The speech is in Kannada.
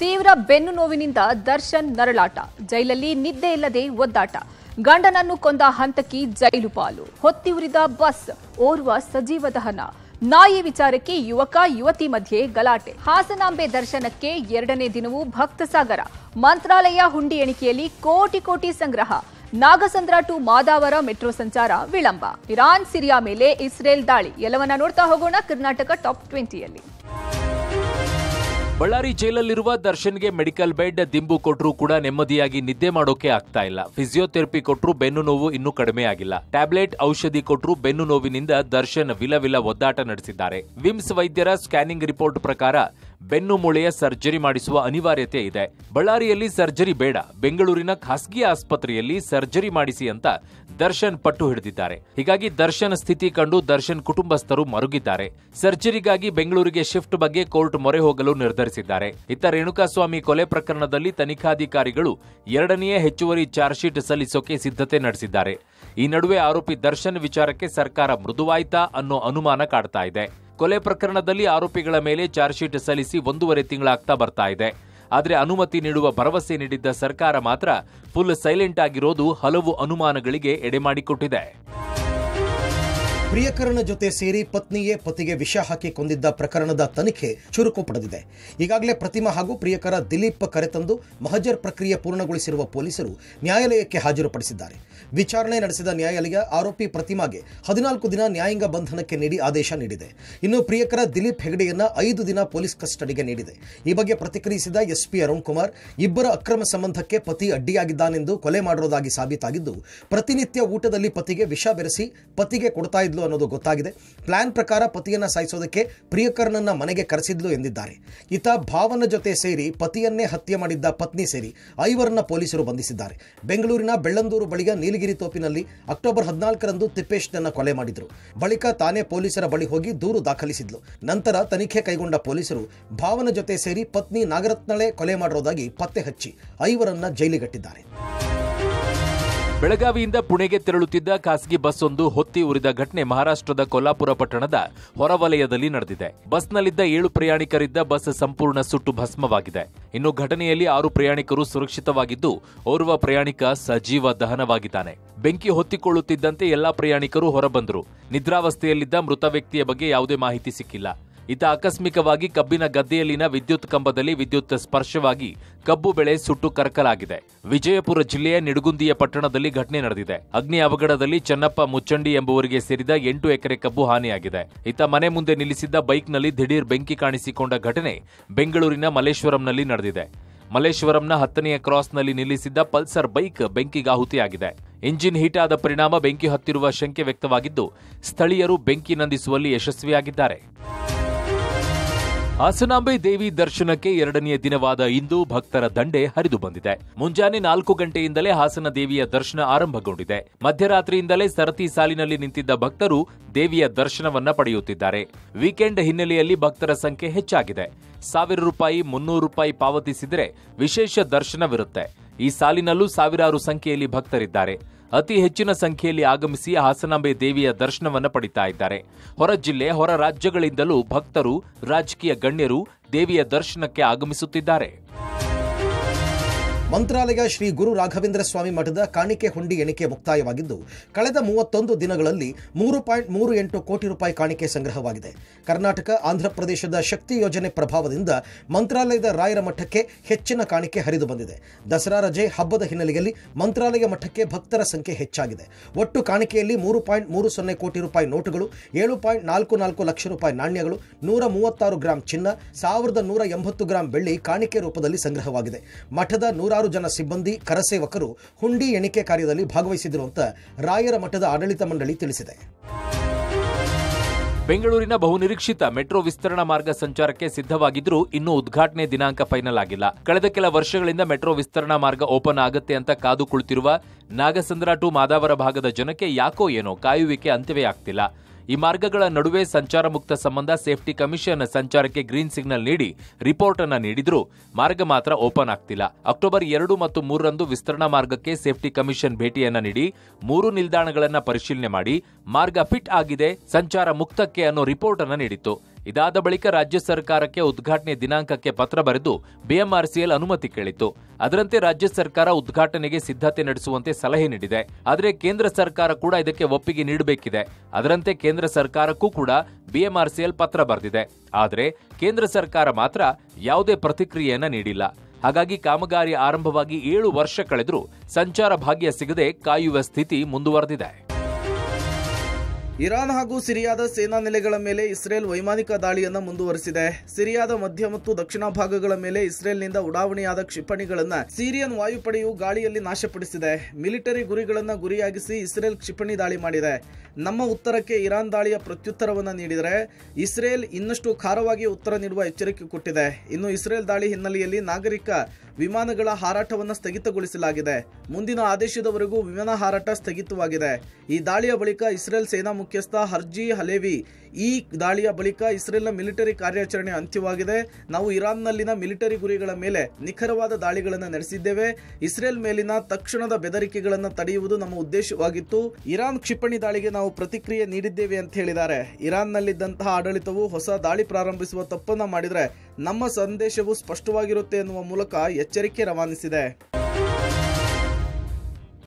ತೀವ್ರ ಬೆನ್ನು ನೋವಿನಿಂದ ದರ್ಶನ್ ನರಳಾಟ ಜೈಲಲ್ಲಿ ನಿದ್ದೆ ಇಲ್ಲದೆ ಒದ್ದಾಟ ಗಂಡನನ್ನು ಕೊಂದ ಹಂತಕಿ ಜೈಲು ಪಾಲು ಹೊತ್ತಿಉರಿದ ಬಸ್ ಓರ್ವ ಸಜೀವ ದಹನ ನಾಯಿ ವಿಚಾರಕ್ಕೆ ಯುವಕ ಯುವತಿ ಮಧ್ಯೆ ಗಲಾಟೆ ಹಾಸನಾಂಬೆ ದರ್ಶನಕ್ಕೆ ಎರಡನೇ ದಿನವೂ ಭಕ್ತ ಸಾಗರ ಮಂತ್ರಾಲಯ ಹುಂಡಿ ಎಣಿಕೆಯಲ್ಲಿ ಕೋಟಿ ಕೋಟಿ ಸಂಗ್ರಹ ನಾಗಸಂದ್ರ ಟು ಮಾದಾವರ ಮೆಟ್ರೋ ಸಂಚಾರ ವಿಳಂಬ ಇರಾನ್ ಸಿರಿಯಾ ಮೇಲೆ ಇಸ್ರೇಲ್ ದಾಳಿ ಎಲ್ಲವನ್ನ ನೋಡ್ತಾ ಹೋಗೋಣ ಕರ್ನಾಟಕ ಟಾಪ್ ಟ್ವೆಂಟಿಯಲ್ಲಿ ಬಳ್ಳಾರಿ ಜೈಲಲ್ಲಿರುವ ದರ್ಶನ್ಗೆ ಮೆಡಿಕಲ್ ಬೆಡ್ ದಿಂಬು ಕೊಟ್ರೂ ಕೂಡ ನೆಮ್ಮದಿಯಾಗಿ ನಿದ್ದೆ ಮಾಡೋಕೆ ಆಗ್ತಾ ಇಲ್ಲ ಫಿಸಿಯೋಥೆರಪಿ ಕೊಟ್ರೂ ಬೆನ್ನು ನೋವು ಇನ್ನೂ ಕಡಿಮೆ ಆಗಿಲ್ಲ ಟ್ಯಾಬ್ಲೆಟ್ ಔಷಧಿ ಕೊಟ್ರೂ ಬೆನ್ನು ನೋವಿನಿಂದ ದರ್ಶನ್ ವಿಲ ವಿಲ ಒದ್ದಾಟ ನಡೆಸಿದ್ದಾರೆ ವಿಮ್ಸ್ ವೈದ್ಯರ ಸ್ಕ್ಯಾನಿಂಗ್ ರಿಪೋರ್ಟ್ ಪ್ರಕಾರ ಬೆನ್ನು ಮೂಳೆಯ ಸರ್ಜರಿ ಮಾಡಿಸುವ ಅನಿವಾರ್ಯತೆ ಇದೆ ಬಳ್ಳಾರಿಯಲ್ಲಿ ಸರ್ಜರಿ ಬೇಡ ಬೆಂಗಳೂರಿನ ಖಾಸಗಿ ಆಸ್ಪತ್ರೆಯಲ್ಲಿ ಸರ್ಜರಿ ಮಾಡಿಸಿ ಅಂತ ದರ್ಶನ್ ಪಟ್ಟು ಹಿಡಿದಿದ್ದಾರೆ ಹೀಗಾಗಿ ದರ್ಶನ್ ಸ್ಥಿತಿ ಕಂಡು ದರ್ಶನ್ ಕುಟುಂಬಸ್ಥರು ಮರುಗಿದ್ದಾರೆ ಸರ್ಜರಿಗಾಗಿ ಬೆಂಗಳೂರಿಗೆ ಶಿಫ್ಟ್ ಬಗ್ಗೆ ಕೋರ್ಟ್ ಮೊರೆ ಹೋಗಲು ನಿರ್ಧರಿಸಿದ್ದಾರೆ ಇತ್ತ ರೇಣುಕಾಸ್ವಾಮಿ ಕೊಲೆ ಪ್ರಕರಣದಲ್ಲಿ ತನಿಖಾಧಿಕಾರಿಗಳು ಎರಡನೆಯ ಹೆಚ್ಚುವರಿ ಚಾರ್ಜ್ ಶೀಟ್ ಸಲ್ಲಿಸೋಕೆ ಸಿದ್ಧತೆ ನಡೆಸಿದ್ದಾರೆ ಈ ನಡುವೆ ಆರೋಪಿ ದರ್ಶನ್ ವಿಚಾರಕ್ಕೆ ಸರ್ಕಾರ ಮೃದುವಾಯ್ತಾ ಅನ್ನೋ ಅನುಮಾನ ಕಾಡ್ತಾ ಇದೆ ಕೊಲೆ ಪ್ರಕರಣದಲ್ಲಿ ಆರೋಪಿಗಳ ಮೇಲೆ ಚಾರ್ಜ್ ಶೀಟ್ ಸಲ್ಲಿಸಿ ಒಂದೂವರೆ ತಿಂಗಳಾಗ್ತಾ ಬರ್ತಾ ಇದೆ ಆದರೆ ಅನುಮತಿ ನೀಡುವ ಭರವಸೆ ನೀಡಿದ್ದ ಸರ್ಕಾರ ಮಾತ್ರ ಫುಲ್ ಸೈಲೆಂಟ್ ಆಗಿರೋದು ಹಲವು ಅನುಮಾನಗಳಿಗೆ ಎಡೆಮಾಡಿಕೊಟ್ಟಿದೆ ಪ್ರಿಯಕರನ ಜೊತೆ ಸೇರಿ ಪತ್ನಿಯೇ ಪತಿಗೆ ವಿಷ ಹಾಕಿ ಕೊಂದಿದ್ದ ಪ್ರಕರಣದ ತನಿಖೆ ಚುರುಕು ಪಡೆದಿದೆ ಈಗಾಗಲೇ ಪ್ರತಿಮಾ ಹಾಗೂ ಪ್ರಿಯಕರ ದಿಲೀಪ್ ಕರೆತಂದು ಮಹಜರ್ ಪ್ರಕ್ರಿಯೆ ಪೂರ್ಣಗೊಳಿಸಿರುವ ಪೊಲೀಸರು ನ್ಯಾಯಾಲಯಕ್ಕೆ ಹಾಜರುಪಡಿಸಿದ್ದಾರೆ ವಿಚಾರಣೆ ನಡೆಸಿದ ನ್ಯಾಯಾಲಯ ಆರೋಪಿ ಪ್ರತಿಮಾಗೆ ಹದಿನಾಲ್ಕು ದಿನ ನ್ಯಾಯಾಂಗ ಬಂಧನಕ್ಕೆ ನೀಡಿ ಆದೇಶ ನೀಡಿದೆ ಇನ್ನು ಪ್ರಿಯಕರ ದಿಲೀಪ್ ಹೆಗಡೆಯನ್ನ ಐದು ದಿನ ಪೊಲೀಸ್ ಕಸ್ಟಡಿಗೆ ನೀಡಿದೆ ಈ ಬಗ್ಗೆ ಪ್ರತಿಕ್ರಿಯಿಸಿದ ಎಸ್ಪಿ ಅರುಣ್ ಕುಮಾರ್ ಇಬ್ಬರ ಅಕ್ರಮ ಸಂಬಂಧಕ್ಕೆ ಪತಿ ಅಡ್ಡಿಯಾಗಿದ್ದಾನೆಂದು ಕೊಲೆ ಮಾಡಿರೋದಾಗಿ ಸಾಬೀತಾಗಿದ್ದು ಪ್ರತಿನಿತ್ಯ ಊಟದಲ್ಲಿ ಪತಿಗೆ ವಿಷ ಬೆರೆಸಿ ಪತಿಗೆ ಕೊಡ್ತಾ ಇದ್ಲು ಅನ್ನೋದು ಗೊತ್ತಾಗಿದೆ ಪ್ಲಾನ್ ಪ್ರಕಾರ ಪತಿಯನ್ನ ಸಾಯಿಸೋದಕ್ಕೆ ಪ್ರಿಯಕರನನ್ನ ಮನೆಗೆ ಕರೆಸಿದ್ಲು ಎಂದಿದ್ದಾರೆ ಈತ ಭಾವನ ಜೊತೆ ಸೇರಿ ಪತಿಯನ್ನೇ ಹತ್ಯೆ ಮಾಡಿದ್ದ ಪತ್ನಿ ಸೇರಿ ಐವರನ್ನ ಪೊಲೀಸರು ಬಂಧಿಸಿದ್ದಾರೆ ಬೆಂಗಳೂರಿನ ಬೆಳ್ಳಂದೂರು ಬಳಿಯ ನೀಲಗಿರಿ ತೋಪಿನಲ್ಲಿ ಅಕ್ಟೋಬರ್ ಹದಿನಾಲ್ಕರಂದು ತಿಪ್ಪೇಶ್ನನ್ನ ಕೊಲೆ ಮಾಡಿದ್ರು ಬಳಿಕ ತಾನೇ ಪೊಲೀಸರ ಬಳಿ ಹೋಗಿ ದೂರು ದಾಖಲಿಸಿದ್ಲು ನಂತರ ತನಿಖೆ ಕೈಗೊಂಡ ಪೊಲೀಸರು ಭಾವನ ಜೊತೆ ಸೇರಿ ಪತ್ನಿ ನಾಗರತ್ನಳೆ ಕೊಲೆ ಮಾಡಿರೋದಾಗಿ ಪತ್ತೆ ಹಚ್ಚಿ ಐವರನ್ನ ಜೈಲಿಗಟ್ಟಿದ್ದಾರೆ ಬೆಳಗಾವಿಯಿಂದ ಪುಣೆಗೆ ತೆರಳುತ್ತಿದ್ದ ಖಾಸಗಿ ಬಸ್ ಒಂದು ಹೊತ್ತಿ ಉರಿದ ಘಟನೆ ಮಹಾರಾಷ್ಟ್ರದ ಕೊಲ್ಲಾಪುರ ಪಟ್ಟಣದ ಹೊರವಲಯದಲ್ಲಿ ನಡೆದಿದೆ ಬಸ್ನಲ್ಲಿದ್ದ ಏಳು ಪ್ರಯಾಣಿಕರಿದ್ದ ಬಸ್ ಸಂಪೂರ್ಣ ಸುಟ್ಟು ಭಸ್ಮವಾಗಿದೆ ಇನ್ನು ಘಟನೆಯಲ್ಲಿ ಆರು ಪ್ರಯಾಣಿಕರು ಸುರಕ್ಷಿತವಾಗಿದ್ದು ಓರ್ವ ಪ್ರಯಾಣಿಕ ಸಜೀವ ದಹನವಾಗಿದ್ದಾನೆ ಬೆಂಕಿ ಹೊತ್ತಿಕೊಳ್ಳುತ್ತಿದ್ದಂತೆ ಎಲ್ಲಾ ಪ್ರಯಾಣಿಕರು ಹೊರಬಂದರು ನಿದ್ರಾವಸ್ಥೆಯಲ್ಲಿದ್ದ ಮೃತ ವ್ಯಕ್ತಿಯ ಬಗ್ಗೆ ಯಾವುದೇ ಮಾಹಿತಿ ಸಿಕ್ಕಿಲ್ಲ ಈತ ಆಕಸ್ಮಿಕವಾಗಿ ಕಬ್ಬಿನ ಗದ್ದೆಯಲ್ಲಿನ ವಿದ್ಯುತ್ ಕಂಬದಲ್ಲಿ ವಿದ್ಯುತ್ ಸ್ಪರ್ಶವಾಗಿ ಕಬ್ಬು ಬೆಳೆ ಸುಟ್ಟು ಕರಕಲಾಗಿದೆ ವಿಜಯಪುರ ಜಿಲ್ಲೆಯ ನಿಡಗುಂದಿಯ ಪಟ್ಟಣದಲ್ಲಿ ಘಟನೆ ನಡೆದಿದೆ ಅಗ್ನಿ ಅವಘಡದಲ್ಲಿ ಚನ್ನಪ್ಪ ಮುಚ್ಚಂಡಿ ಎಂಬುವರಿಗೆ ಸೇರಿದ ಎಂಟು ಎಕರೆ ಕಬ್ಬು ಹಾನಿಯಾಗಿದೆ ಈತ ಮನೆ ಮುಂದೆ ನಿಲ್ಲಿಸಿದ್ದ ಬೈಕ್ನಲ್ಲಿ ದಿಢೀರ್ ಬೆಂಕಿ ಕಾಣಿಸಿಕೊಂಡ ಘಟನೆ ಬೆಂಗಳೂರಿನ ಮಲ್ಲೇಶ್ವರಂನಲ್ಲಿ ನಡೆದಿದೆ ಮಲ್ಲೇಶ್ವರಂನ ಹತ್ತನೆಯ ಕ್ರಾಸ್ನಲ್ಲಿ ನಿಲ್ಲಿಸಿದ್ದ ಪಲ್ಸರ್ ಬೈಕ್ ಬೆಂಕಿಗಾಹುತಿಯಾಗಿದೆ ಇಂಜಿನ್ ಹೀಟ್ ಆದ ಪರಿಣಾಮ ಬೆಂಕಿ ಹತ್ತಿರುವ ಶಂಕೆ ವ್ಯಕ್ತವಾಗಿದ್ದು ಸ್ಥಳೀಯರು ಬೆಂಕಿ ನಂದಿಸುವಲ್ಲಿ ಯಶಸ್ವಿಯಾಗಿದ್ದಾರೆ ಹಾಸನಾಂಬೆ ದೇವಿ ದರ್ಶನಕ್ಕೆ ಎರಡನೆಯ ದಿನವಾದ ಇಂದು ಭಕ್ತರ ದಂಡೆ ಹರಿದು ಬಂದಿದೆ ಮುಂಜಾನೆ ನಾಲ್ಕು ಗಂಟೆಯಿಂದಲೇ ಹಾಸನ ದೇವಿಯ ದರ್ಶನ ಆರಂಭಗೊಂಡಿದೆ ಮಧ್ಯರಾತ್ರಿಯಿಂದಲೇ ಸರತಿ ಸಾಲಿನಲ್ಲಿ ನಿಂತಿದ್ದ ಭಕ್ತರು ದೇವಿಯ ದರ್ಶನವನ್ನ ಪಡೆಯುತ್ತಿದ್ದಾರೆ ವೀಕೆಂಡ್ ಹಿನ್ನೆಲೆಯಲ್ಲಿ ಭಕ್ತರ ಸಂಖ್ಯೆ ಹೆಚ್ಚಾಗಿದೆ ಸಾವಿರ ರೂಪಾಯಿ ಮುನ್ನೂರು ರೂಪಾಯಿ ಪಾವತಿಸಿದರೆ ವಿಶೇಷ ದರ್ಶನವಿರುತ್ತೆ ಈ ಸಾಲಿನಲ್ಲೂ ಸಾವಿರಾರು ಸಂಖ್ಯೆಯಲ್ಲಿ ಭಕ್ತರಿದ್ದಾರೆ ಅತಿ ಹೆಚ್ಚಿನ ಸಂಖ್ಯೆಯಲ್ಲಿ ಆಗಮಿಸಿ ಹಾಸನಾಂಬೆ ದೇವಿಯ ದರ್ಶನವನ್ನ ಪಡಿತಾ ಇದ್ದಾರೆ ಹೊರ ಜಿಲ್ಲೆ ಹೊರ ರಾಜ್ಯಗಳಿಂದಲೂ ಭಕ್ತರು ರಾಜಕೀಯ ಗಣ್ಯರು ದೇವಿಯ ದರ್ಶನಕ್ಕೆ ಆಗಮಿಸುತ್ತಿದ್ದಾರೆ ಮಂತ್ರಾಲಯ ಶ್ರೀ ಗುರು ರಾಘವೇಂದ್ರ ಸ್ವಾಮಿ ಮಠದ ಕಾಣಿಕೆ ಹುಂಡಿ ಎಣಿಕೆ ಮುಕ್ತಾಯವಾಗಿದ್ದು ಕಳೆದ ಮೂವತ್ತೊಂದು ದಿನಗಳಲ್ಲಿ ಮೂರು ಪಾಯಿಂಟ್ ಮೂರು ಎಂಟು ಕೋಟಿ ರೂಪಾಯಿ ಕಾಣಿಕೆ ಸಂಗ್ರಹವಾಗಿದೆ ಕರ್ನಾಟಕ ಆಂಧ್ರಪ್ರದೇಶದ ಶಕ್ತಿ ಯೋಜನೆ ಪ್ರಭಾವದಿಂದ ಮಂತ್ರಾಲಯದ ರಾಯರ ಮಠಕ್ಕೆ ಹೆಚ್ಚಿನ ಕಾಣಿಕೆ ಹರಿದು ಬಂದಿದೆ ದಸರಾ ರಜೆ ಹಬ್ಬದ ಹಿನ್ನೆಲೆಯಲ್ಲಿ ಮಂತ್ರಾಲಯ ಮಠಕ್ಕೆ ಭಕ್ತರ ಸಂಖ್ಯೆ ಹೆಚ್ಚಾಗಿದೆ ಒಟ್ಟು ಕಾಣಿಕೆಯಲ್ಲಿ ಮೂರು ಪಾಯಿಂಟ್ ಮೂರು ಸೊನ್ನೆ ಕೋಟಿ ರೂಪಾಯಿ ನೋಟುಗಳು ಏಳು ಪಾಯಿಂಟ್ ನಾಲ್ಕು ನಾಲ್ಕು ಲಕ್ಷ ರೂಪಾಯಿ ನಾಣ್ಯಗಳು ನೂರ ಮೂವತ್ತಾರು ಗ್ರಾಂ ಚಿನ್ನ ಸಾವಿರದ ನೂರ ಎಂಬತ್ತು ಗ್ರಾಂ ಬೆಳ್ಳಿ ಕಾಣಿಕೆ ರೂಪದಲ್ಲಿ ಸಂಗ್ರಹವಾಗಿದೆ ಮಠದ ನೂರಾರು ಜನ ಸಿಬ್ಬಂದಿ ಕರಸೇವಕರು ಹುಂಡಿ ಎಣಿಕೆ ಕಾರ್ಯದಲ್ಲಿ ಭಾಗವಹಿಸಿದರು ಅಂತ ರಾಯರ ಮಠದ ಆಡಳಿತ ಮಂಡಳಿ ತಿಳಿಸಿದೆ ಬೆಂಗಳೂರಿನ ಬಹುನಿರೀಕ್ಷಿತ ಮೆಟ್ರೋ ವಿಸ್ತರಣಾ ಮಾರ್ಗ ಸಂಚಾರಕ್ಕೆ ಸಿದ್ಧವಾಗಿದ್ರೂ ಇನ್ನೂ ಉದ್ಘಾಟನೆ ದಿನಾಂಕ ಫೈನಲ್ ಆಗಿಲ್ಲ ಕಳೆದ ಕೆಲ ವರ್ಷಗಳಿಂದ ಮೆಟ್ರೋ ವಿಸ್ತರಣಾ ಮಾರ್ಗ ಓಪನ್ ಆಗತ್ತೆ ಅಂತ ಕಾದು ಕುಳಿತಿರುವ ನಾಗಸಂದ್ರ ಟು ಮಾದಾವರ ಭಾಗದ ಜನಕ್ಕೆ ಯಾಕೋ ಏನೋ ಕಾಯುವಿಕೆ ಅಂತ್ಯವೇ ಆಗ್ತಿಲ್ಲ ಈ ಮಾರ್ಗಗಳ ನಡುವೆ ಸಂಚಾರ ಮುಕ್ತ ಸಂಬಂಧ ಸೇಫ್ಟಿ ಕಮಿಷನ್ ಸಂಚಾರಕ್ಕೆ ಗ್ರೀನ್ ಸಿಗ್ನಲ್ ನೀಡಿ ರಿಪೋರ್ಟ್ ಅನ್ನ ನೀಡಿದ್ರೂ ಮಾರ್ಗ ಮಾತ್ರ ಓಪನ್ ಆಗ್ತಿಲ್ಲ ಅಕ್ಟೋಬರ್ ಎರಡು ಮತ್ತು ಮೂರರಂದು ವಿಸ್ತರಣಾ ಮಾರ್ಗಕ್ಕೆ ಸೇಫ್ಟಿ ಕಮಿಷನ್ ಭೇಟಿಯನ್ನ ನೀಡಿ ಮೂರು ನಿಲ್ದಾಣಗಳನ್ನ ಪರಿಶೀಲನೆ ಮಾಡಿ ಮಾರ್ಗ ಫಿಟ್ ಆಗಿದೆ ಸಂಚಾರ ಮುಕ್ತಕ್ಕೆ ಅನ್ನೋ ರಿಪೋರ್ಟ್ ಅನ್ನ ನೀಡಿತ್ತು ಇದಾದ ಬಳಿಕ ರಾಜ್ಯ ಸರ್ಕಾರಕ್ಕೆ ಉದ್ಘಾಟನೆ ದಿನಾಂಕಕ್ಕೆ ಪತ್ರ ಬರೆದು ಬಿಎಂಆರ್ಸಿಎಲ್ ಅನುಮತಿ ಕೇಳಿತ್ತು ಅದರಂತೆ ರಾಜ್ಯ ಸರ್ಕಾರ ಉದ್ಘಾಟನೆಗೆ ಸಿದ್ಧತೆ ನಡೆಸುವಂತೆ ಸಲಹೆ ನೀಡಿದೆ ಆದರೆ ಕೇಂದ್ರ ಸರ್ಕಾರ ಕೂಡ ಇದಕ್ಕೆ ಒಪ್ಪಿಗೆ ನೀಡಬೇಕಿದೆ ಅದರಂತೆ ಕೇಂದ್ರ ಸರ್ಕಾರಕ್ಕೂ ಕೂಡ ಬಿಎಂಆರ್ಸಿಎಲ್ ಪತ್ರ ಬರೆದಿದೆ ಆದರೆ ಕೇಂದ್ರ ಸರ್ಕಾರ ಮಾತ್ರ ಯಾವುದೇ ಪ್ರತಿಕ್ರಿಯೆಯನ್ನ ನೀಡಿಲ್ಲ ಹಾಗಾಗಿ ಕಾಮಗಾರಿ ಆರಂಭವಾಗಿ ಏಳು ವರ್ಷ ಕಳೆದರೂ ಸಂಚಾರ ಭಾಗ್ಯ ಸಿಗದೆ ಕಾಯುವ ಸ್ಥಿತಿ ಮುಂದುವರೆದಿದೆ ಇರಾನ್ ಹಾಗೂ ಸಿರಿಯಾದ ಸೇನಾ ನೆಲೆಗಳ ಮೇಲೆ ಇಸ್ರೇಲ್ ವೈಮಾನಿಕ ದಾಳಿಯನ್ನ ಮುಂದುವರೆಸಿದೆ ಸಿರಿಯಾದ ಮಧ್ಯ ಮತ್ತು ದಕ್ಷಿಣ ಭಾಗಗಳ ಮೇಲೆ ಇಸ್ರೇಲ್ನಿಂದ ಉಡಾವಣೆಯಾದ ಕ್ಷಿಪಣಿಗಳನ್ನ ಸಿರಿಯನ್ ವಾಯುಪಡೆಯು ಗಾಳಿಯಲ್ಲಿ ನಾಶಪಡಿಸಿದೆ ಮಿಲಿಟರಿ ಗುರಿಗಳನ್ನ ಗುರಿಯಾಗಿಸಿ ಇಸ್ರೇಲ್ ಕ್ಷಿಪಣಿ ದಾಳಿ ಮಾಡಿದೆ ನಮ್ಮ ಉತ್ತರಕ್ಕೆ ಇರಾನ್ ದಾಳಿಯ ಪ್ರತ್ಯುತ್ತರವನ್ನ ನೀಡಿದರೆ ಇಸ್ರೇಲ್ ಇನ್ನಷ್ಟು ಖಾರವಾಗಿ ಉತ್ತರ ನೀಡುವ ಎಚ್ಚರಿಕೆ ಕೊಟ್ಟಿದೆ ಇನ್ನು ಇಸ್ರೇಲ್ ದಾಳಿ ಹಿನ್ನೆಲೆಯಲ್ಲಿ ನಾಗರಿಕ ವಿಮಾನಗಳ ಹಾರಾಟವನ್ನು ಸ್ಥಗಿತಗೊಳಿಸಲಾಗಿದೆ ಮುಂದಿನ ಆದೇಶದವರೆಗೂ ವಿಮಾನ ಹಾರಾಟ ಸ್ಥಗಿತವಾಗಿದೆ ಈ ದಾಳಿಯ ಬಳಿಕ ಇಸ್ರೇಲ್ ಸೇನಾ ಮುಖ್ಯಸ್ಥ ಹರ್ಜಿ ಹಲೇವಿ ಈ ದಾಳಿಯ ಬಳಿಕ ಇಸ್ರೇಲ್ನ ಮಿಲಿಟರಿ ಕಾರ್ಯಾಚರಣೆ ಅಂತ್ಯವಾಗಿದೆ ನಾವು ಇರಾನ್ನಲ್ಲಿನ ಮಿಲಿಟರಿ ಗುರಿಗಳ ಮೇಲೆ ನಿಖರವಾದ ದಾಳಿಗಳನ್ನು ನಡೆಸಿದ್ದೇವೆ ಇಸ್ರೇಲ್ ಮೇಲಿನ ತಕ್ಷಣದ ಬೆದರಿಕೆಗಳನ್ನು ತಡೆಯುವುದು ನಮ್ಮ ಉದ್ದೇಶವಾಗಿತ್ತು ಇರಾನ್ ಕ್ಷಿಪಣಿ ದಾಳಿಗೆ ನಾವು ಪ್ರತಿಕ್ರಿಯೆ ನೀಡಿದ್ದೇವೆ ಅಂತ ಹೇಳಿದ್ದಾರೆ ಇರಾನ್ನಲ್ಲಿದ್ದಂತಹ ಆಡಳಿತವು ಹೊಸ ದಾಳಿ ಪ್ರಾರಂಭಿಸುವ ತಪ್ಪನ್ನ ಮಾಡಿದರೆ ನಮ್ಮ ಸಂದೇಶವು ಸ್ಪಷ್ಟವಾಗಿರುತ್ತೆ ಎನ್ನುವ ಮೂಲಕ ಎಚ್ಚರಿಕೆ ರವಾನಿಸಿದೆ